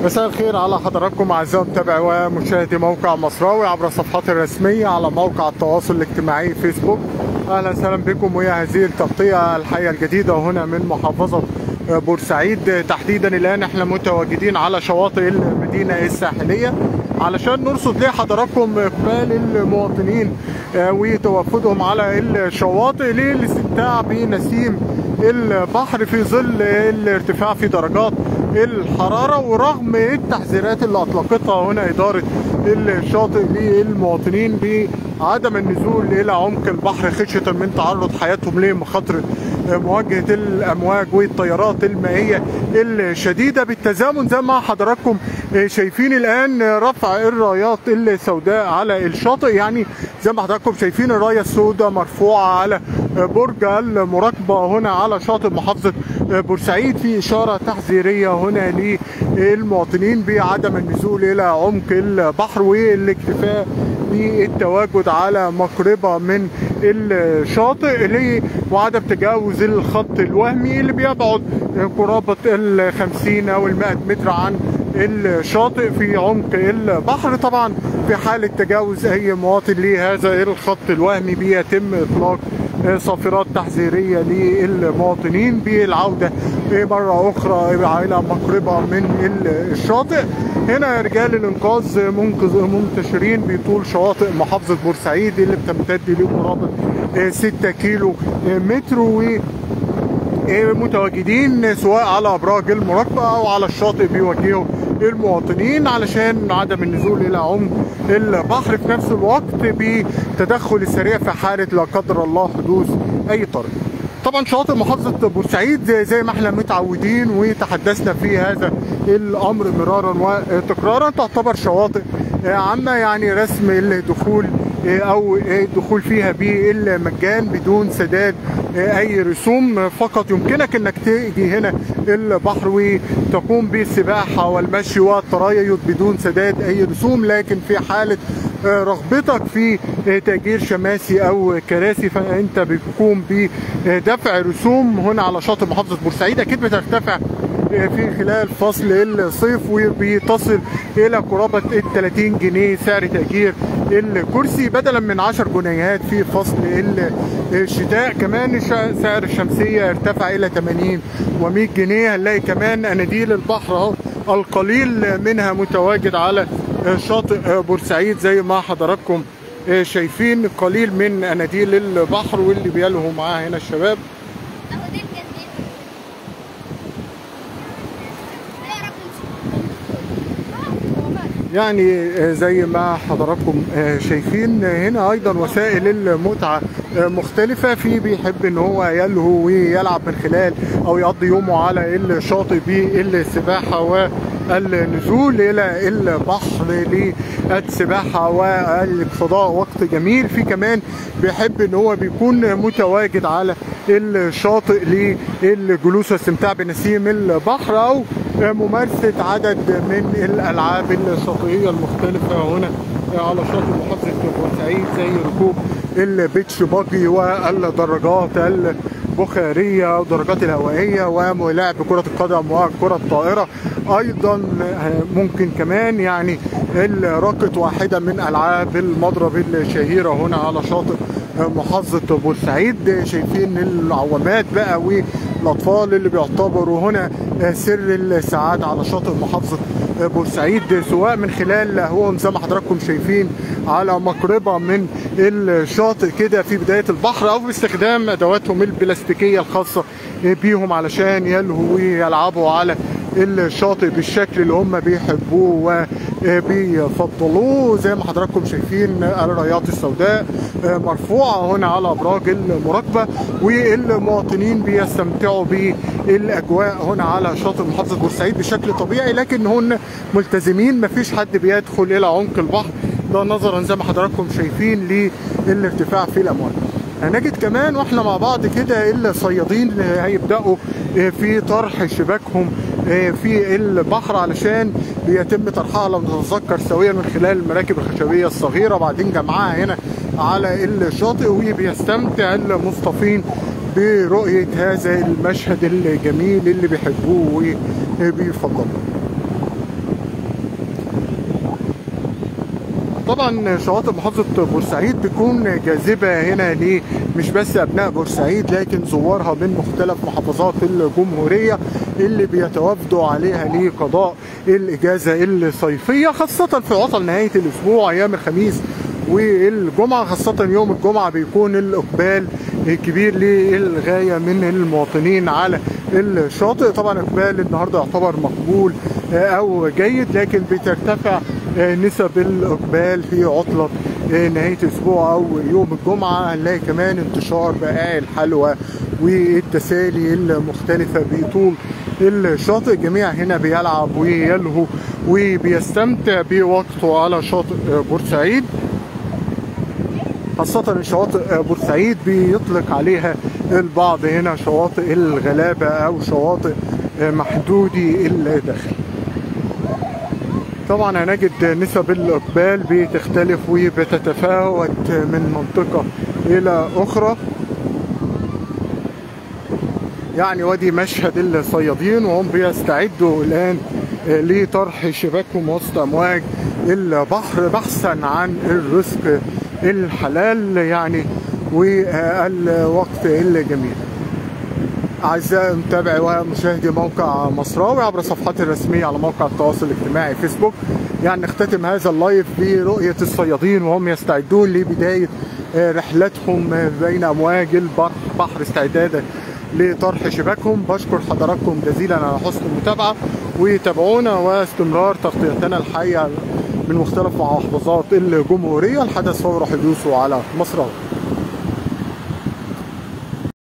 مساء الخير على حضراتكم اعزائي متابعي ومشاهدي موقع مصراوي عبر الصفحات الرسميه على موقع التواصل الاجتماعي فيسبوك اهلا وسهلا بكم وهي هذه التغطيه الحيه الجديده هنا من محافظه بورسعيد تحديدا الان احنا متواجدين على شواطئ المدينه الساحليه علشان نرصد لحضراتكم اقبال المواطنين وتوافدهم على الشواطئ للاستمتاع بنسيم البحر في ظل الارتفاع في درجات الحرارة ورغم التحذيرات اللي أطلقتها هنا إدارة الشاطئ للمواطنين بعدم النزول إلى عمق البحر خشية من تعرض حياتهم لمخاطر مواجهة الأمواج والتيارات المائية الشديدة بالتزامن زي ما حضراتكم شايفين الآن رفع الرايات السوداء على الشاطئ يعني زي ما حضراتكم شايفين الراية السوداء مرفوعة على برج المراقبة هنا على شاطئ محافظة بورسعيد في إشارة تحذيرية هنا للمواطنين بعدم النزول إلى عمق البحر والاكتفاء بالتواجد على مقربة من الشاطئ وعدم تجاوز الخط الوهمي اللي بيبعد قرابة ال 50 أو ال 100 متر عن الشاطئ في عمق البحر طبعا في حالة تجاوز أي مواطن لهذا الخط الوهمي بيتم إطلاق صافرات تحذيرية للمواطنين بالعودة مرة أخرى إلى مقربة من الشاطئ هنا رجال الإنقاذ منتشرين بطول شواطئ محافظة بورسعيد اللي بتمتد لقرابة 6 كيلو متر و متواجدين سواء على ابراج المراقبه او على الشاطئ بيوجهوا المواطنين علشان عدم النزول الى عمق البحر في نفس الوقت بتدخل السريع في حاله لا قدر الله حدوث اي طارئ. طبعا شواطئ محافظه بورسعيد زي ما احنا متعودين وتحدثنا في هذا الامر مرارا وتكرارا تعتبر شواطئ عامه يعني رسم الدخول او الدخول فيها بالمجان بدون سداد اي رسوم فقط يمكنك انك تيجي هنا البحر وتقوم بالسباحه والمشي والتريض بدون سداد اي رسوم لكن في حاله رغبتك في تأجير شماسي أو كراسي فأنت بتقوم بدفع رسوم هنا على شاطئ محافظة بورسعيد أكيد بترتفع في خلال فصل الصيف وبتصل الى قرابه ال 30 جنيه سعر تاجير الكرسي بدلا من 10 جنيهات في فصل الشتاء كمان سعر الشمسيه ارتفع الى 80 و100 جنيه هنلاقي كمان اناديل البحر اهو القليل منها متواجد على شاطئ بورسعيد زي ما حضراتكم شايفين قليل من اناديل البحر واللي بيلهوا معاه هنا الشباب يعني زي ما حضراتكم شايفين هنا ايضا وسائل المتعه مختلفه في بيحب ان هو يلهو ويلعب من خلال او يقضي يومه على الشاطئ بالسباحه والنزول الى البحر للسباحه والاقتضاء وقت جميل في كمان بيحب ان هو بيكون متواجد على الشاطئ للجلوس والاستمتاع بنسيم البحر او ممارسه عدد من الالعاب الشاطئيه المختلفه هنا على شاطئ محافظه بورسعيد زي ركوب البيتش باجي والدراجات البخاريه والدراجات الهوائيه ولعب كره القدم وكره الطائره ايضا ممكن كمان يعني راقه واحده من العاب المضرب الشهيره هنا على شاطئ محافظه بورسعيد شايفين العوامات بقى والاطفال اللي بيعتبروا هنا سر السعاده على شاطئ محافظه بورسعيد سواء من خلال هو زي ما حضراتكم شايفين على مقربه من الشاطئ كده في بدايه البحر او باستخدام ادواتهم البلاستيكيه الخاصه بيهم علشان يلهوا ويلعبوا على الشاطئ بالشكل اللي هم بيحبوه وبيفضلوه زي ما حضراتكم شايفين الرايات السوداء مرفوعه هنا على ابراج المراقبه والمواطنين بيستمتعوا بالاجواء هنا على شاطئ محافظه بورسعيد بشكل طبيعي لكن هن ملتزمين مفيش حد بيدخل الى عمق البحر ده نظرا زي ما حضراتكم شايفين للارتفاع في الامواج هنجد كمان واحنا مع بعض كده الصيادين هيبداوا في طرح شباكهم في البحر علشان بيتم طرحها لو نتذكر سويا من خلال المراكب الخشبيه الصغيره وبعدين جمعها هنا على الشاطئ وبيستمتع المصطفين برؤيه هذا المشهد الجميل اللي بيحبوه وبيفضلوه طبعا شواطئ محافظة بورسعيد بتكون جاذبة هنا ليه مش بس أبناء بورسعيد لكن زوارها من مختلف محافظات الجمهورية اللي بيتوافدوا عليها لقضاء الإجازة الصيفية خاصة في عطل نهاية الأسبوع أيام الخميس والجمعة خاصة يوم الجمعة بيكون الإقبال كبير للغاية من المواطنين على الشاطئ طبعا إقبال النهاردة يعتبر مقبول أو جيد لكن بترتفع نسب الإقبال في عطلة نهاية الأسبوع أو يوم الجمعة هنلاقي كمان انتشار بقاع الحلوى والتسالي المختلفة بطول الشاطئ جميع هنا بيلعب ويلهو وبيستمتع بوقته على شاطئ بورسعيد خاصة شواطئ بورسعيد بيطلق عليها البعض هنا شواطئ الغلابة أو شواطئ محدودي الدخل طبعا هنجد نسب الإقبال بتختلف وبتتفاوت من منطقة إلى أخرى يعني وادي مشهد الصيادين وهم بيستعدوا الآن لطرح شباكهم وسط أمواج البحر بحثا عن الرزق الحلال يعني والوقت الجميل أعزائي متابعي ومشاهدي موقع مصراوي عبر صفحاتي الرسمية على موقع التواصل الاجتماعي فيسبوك يعني نختتم هذا اللايف برؤية الصيادين وهم يستعدون لبداية رحلتهم بين أمواج البحر بحر استعدادا لطرح شباكهم بشكر حضراتكم جزيلا على حسن المتابعة وتابعونا واستمرار تغطيتنا الحية من مختلف محافظات الجمهورية الحدث فور حدوثه على مصراوي